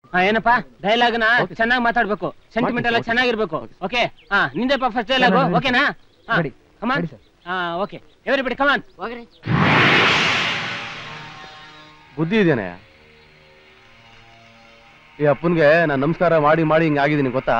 ಹಾ ಏನಪ್ಪ ಡೈಲಾಗ್ನ Okay. ಚೆನ್ನಾಗಿ ಮಾತಾಡ್ಬೇಕು ಸೆಂಟಿಮೆಂಟ್ ಎಲ್ಲ Okay. ಚೆನ್ನಾಗಿರ್ಬೇಕು Okay. ಓಕೆ ಹಾ ನಿಂದೆಪ್ಪ ಫಸ್ಟ್ ಡೈಲಾಗು Ready, ready. ಓಕೆನಾ Ready. Come on Ready, sir. ಹಾ ಓಕೆ ಎವ್ರಿಬಡಿ ಕಮಾನ್ ಹೋಗ್ರಿ ಬುದ್ಧಿ ಇದೆಯೇ ಈ ಅಪ್ಪನ್ಗೆ ನಾನು ನಮಸ್ಕಾರ ಮಾಡಿ ಮಾಡಿ ಹಿಂಗೆ ಆಗಿದ್ದೀನಿ ಗೊತ್ತಾ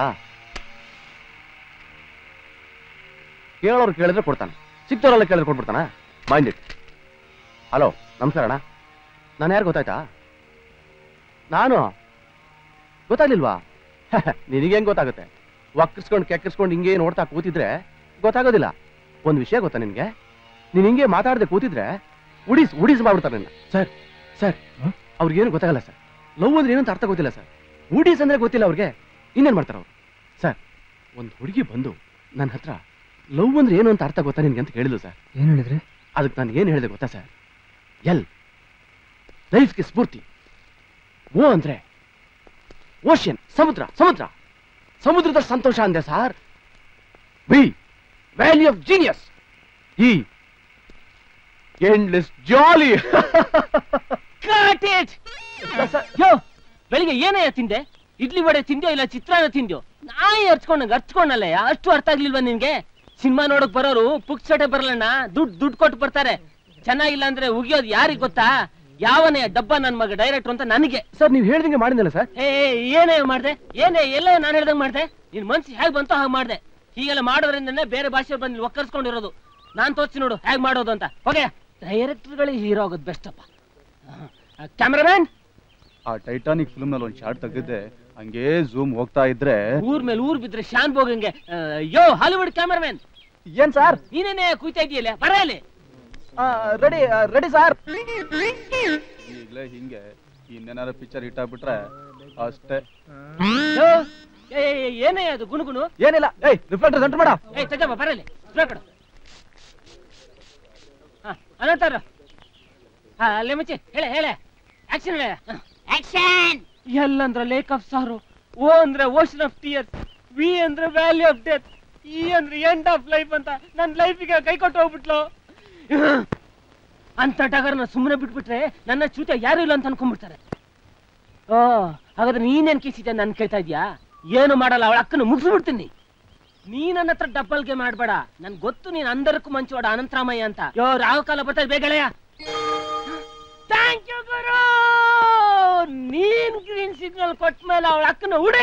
ಕೇಳೋರು ಕೇಳಿದ್ರೆ ಕೊಡ್ತಾನೆ ಸಿಕ್ತವ್ರೆಲ್ಲ ಕೇಳಿದ್ರೆ ಕೊಟ್ಬಿಡ್ತಾನ ಮೈಂಡ್ ಇಟ್ ಹಲೋ ನಮಸ್ಕಾರ ಅಣ್ಣ ನಾನು ಯಾರು ಗೊತ್ತಾಯ್ತಾ ನಾನು ಗೊತ್ತಾಗ್ಲಿಲ್ವಾ ನಿನಗೇನ್ ಗೊತ್ತಾಗುತ್ತೆ ವಕ್ರಿಸ್ಕೊಂಡು ಕೆಕ್ಕರ್ಸ್ಕೊಂಡು ಹಿಂಗೆ ನೋಡ್ತಾ ಕೂತಿದ್ರೆ ಗೊತ್ತಾಗೋದಿಲ್ಲ ಒಂದು ವಿಷಯ ಗೊತ್ತಾ ನಿನ್ಗೆ ನೀನ್ ಹಿಂಗೆ ಮಾತಾಡದೆ ಕೂತಿದ್ರೆ ಉಡಿಸ್ ಉಡಿಸ್ ಮಾಡ್ಬಿಡ್ತಾರೆ ನಿನ್ನ ಸರ್ ಸರ್ ಹ? ಅವ್ರಿಗೇನು ಗೊತ್ತಾಗಲ್ಲ ಸರ್ ಲವ್ ಅಂದ್ರೆ ಏನಂತ ಅರ್ಥ ಗೊತ್ತಿಲ್ಲ ಸರ್ ಉಡೀಸ್ ಅಂದ್ರೆ ಗೊತ್ತಿಲ್ಲ ಅವ್ರಿಗೆ ಇನ್ನೇನ್ ಮಾಡ್ತಾರ ಅವ್ರು ಸರ್ ಒಂದು ಹುಡುಗಿ ಬಂದು ನನ್ನ ಹತ್ರ ಲವ್ ಅಂದ್ರೆ ಏನು ಅಂತ ಅರ್ಥ ಗೊತ್ತಾ ನಿನ್ಗೆ ಅಂತ ಹೇಳಿದ್ಲು ಸರ್ ಏನ್ ಹೇಳಿದ್ರಿ ಅದಕ್ಕೆ ನಾನು ಏನು ಹೇಳಿದೆ ಗೊತ್ತಾ ಸರ್ ಎಲ್ ಲೈಫ್ಗೆ ಸ್ಫೂರ್ತಿ ಓ ಅಂದ್ರೆ ಓಷನ್ ಸಮುದ್ರ ಸಮುದ್ರ ಸಮುದ್ರದ ಸಂತೋಷ ಅಂದೆ sir V valley of genius E endless jolly Cut it! Yo ಬೆಳಿಗ್ಗೆ ಏನೇ ತಿಂದೆ ಇಡ್ಲಿ ವಡೆ ತಿಂದ್ಯೋ ಇಲ್ಲ ಚಿತ್ರಾನ್ನ ತಿಂದ್ಯೋ ನಾಯಿ ಹರ್ಚ್ಕೊಂಡಂಗ ಹರ್ಚ್ಕೊಂಡಲ್ಲ ಅಷ್ಟು ಅರ್ಥ ಆಗ್ಲಿಲ್ವಾ ನಿನ್ಗೆ ಸಿನಿಮಾ ನೋಡಕ್ ಬರೋರು ಪುಕ್ಸಟೆ ಬರಲಣ್ಣ ದುಡ್ಡು ದುಡ್ಡು ಕೊಟ್ಟು ಬರ್ತಾರೆ ಚೆನ್ನಾಗಿಲ್ಲ ಅಂದ್ರೆ ಉಗಿಯೋದು ಯಾರಿಗ್ ಗೊತ್ತಾ ಯಾವನೇ ಡಬ್ಬ ನನ್ ಮಗ ಡೈರೆಕ್ಟರ್ ಅಂತ ನನಗೆ ಸರ್ ನೀವು ಹೇಳ್ದಂಗೆ ಮಾಡಿದ್ನಲ್ಲ ಸರ್ ಏ ಏ, ಏನೇ ಮಾಡ್ದೆ ಏನೇ ಎಲ್ಲ ನಾನು ಹೇಳ್ದಂಗ್ ಮಾಡ್ದೆ ನಿನ್ ಮನ್ಸು ಹೇಗ್ ಬಂತೋ ಹಾಗೆ ಮಾಡ್ದೆ ಹೀಗೆಲ್ಲ ಮಾಡೋದ್ರಿಂದನೇ ಬೇರೆ ಭಾಷೆ ಬಂದು ಒಕ್ಕರ್ಸ್ಕೊಂಡಿರೋದು ನಾನ್ ತೋರಿಸಿ ನೋಡು ಹೇಗ್ ಮಾಡೋದು ಅಂತ ಓಕೆ ಡೈರೆಕ್ಟರ್ಗಳಿಗೆ ಹೀರೋ ಆಗೋದು ಬೆಸ್ಟಪ್ಪ ಕ್ಯಾಮ್ರಾಮ್ಯಾನ್ ಆ ಟೈಟಾನಿಕ್ ಫಿಲ್ಮ್ ನಲ್ಲಿ ಒಂದ್ ಶಾರ್ಟ್ ತೆಗೆದಿದ್ದೆ ಹಂಗೆ ಝೂಮ್ ಹೋಗ್ತಾ ಇದ್ರೆ ಊರ್ ಮೇಲೆ ಊರ್ ಬಿದ್ರೆ ಶಾನ್ ಬೋಗಂಗೆ ಆ, ಯೋ ಹಾಲಿವುಡ್ ಕ್ಯಾಮರಾಮ್ಯಾನ್ ಏನ್ ಸರ್ ನೀನೇನೆ ಕುಯ್ತಾ ಇದೆಯಲ್ಲ ಬರ ಇಲ್ಲಿ ರೆಡಿ ರೆಡಿ ಸರ್ ಈಗ್ಲೇ ಹಿಂಗೆ ಇನ್ನೇನಾರ ಪಿಕ್ಚರ್ ಹಿಟ್ ಆಗ್ಬಿಟ್ರೆ ಅಷ್ಟೇ ಯೋ, ಏ, ಏ, ಏ, ಏನೇ ಅದು ಗುಣಗುಣು ಏನಿಲ್ಲ ಏಯ್ ರಿಫ್ಲೆಕ್ಟರ್ ಸೆಂಟರ್ ಮಾಡ ಏಯ್ ತಗಬ ಬರಲಿ ಸ್ಪ್ರೇ ಕೊಡು ಹಾ ಅನಂತರ ಹಾ ಅಲ್ಲೇ ಮುಚ್ಚಿ ಹೇಳೆ ಹೇಳೆ ಆಕ್ಷನ್ ಹೇಳ ಆಕ್ಷನ್ ಎಲ್ ಅಂದ್ರೆ ಲೇಕ್ ಆಫ್ ಸಾರು ಓ ಅಂದ್ರೆ ಓಷನ್ ಆಫ್ ಟಿಯರ್ಸ್ ವಿ ಅಂದ್ರೆ ವ್ಯಾಲ್ಯೂ ಆಫ್ ಡೆತ್ ಇ ಅಂದ್ರೆ ಎಂಡ್ ಆಫ್ ಲೈಫ್ ಅಂತ ನನ್ನ ಲೈಫಿಗೆ ಕೈ ಕೊಟ್ಟು ಹೋಗ್ಬಿಟ್ಲು ಅಂತ ಟಗರ್ನ ಸುಮ್ಮನೆ ಬಿಟ್ಬಿಟ್ರೆ ನನ್ನ ಚೂತ ಯಾರು ಇಲ್ಲ ಅಂತ ಅನ್ಕೊಂಡ್ಬಿಡ್ತಾರೆ ಓ ಹಾಗಾದ್ರೆ ನೀನೇನ್ ಕಿಸಿದ್ಯಾ ನನ್ ಕೇಳ್ತಾ ಇದ್ಯಾ ಏನು ಮಾಡಲ್ಲ ಅವಳ ಅಕ್ಕನ ಮುಗಿಸ್ಬಿಡ್ತೀನಿ ನೀ ನನ್ನ ಹತ್ರ ಡಬ್ಬಲ್ಗೆ ಮಾಡ್ಬೇಡ ನನ್ ಗೊತ್ತು ನೀನ್ ಅಂದರಕ್ಕೂ ಮಂಚೋಡ ಅನಂತರಾಮಯ್ಯ ಅಂತ ಯೋ ರಾವ್ ಕಾಲ ಬರ್ತದೆ ಬೇಗಳೆಯ ಥ್ಯಾಂಕ್ ಯು ಗುರು ನೀನ್ ಗ್ರೀನ್ ಸಿಗ್ನಲ್ ಕೊಟ್ಟ ಮೇಲೆ ಅವಳ ಅಕ್ಕನ ಉಡೇ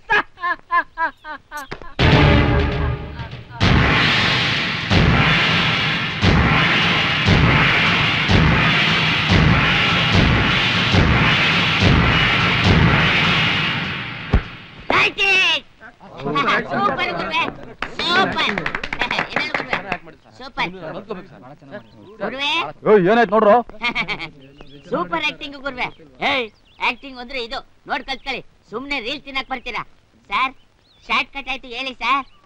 ಸೂಪರ್ ಗುರುವೆ ಸೂಪರ್ ಏನೇಳು ಗುರುವೆ ಸೂಪರ್ ಗುರುವೆ ಏನಾಯ್ತು ನೋಡ್ರು ಸೂಪರ್ ಆಕ್ಟಿಂಗ್ ಗುರುವೆ ಏಯ್ ಆಕ್ಟಿಂಗ್ ಅಂದ್ರೆ ಇದು ನೋಡ್ ಕಲ್ತ್ಕೊಳ್ಳಿ ಸುಮ್ನೆ ರೀಲ್ ತಿನ್ನಕ್ ಬರ್ತೀರಾ ಸರ್ ಶಾರ್ಟ್ ಕಟ್ ಆಯ್ತು ಹೇಳಿ ಸರ್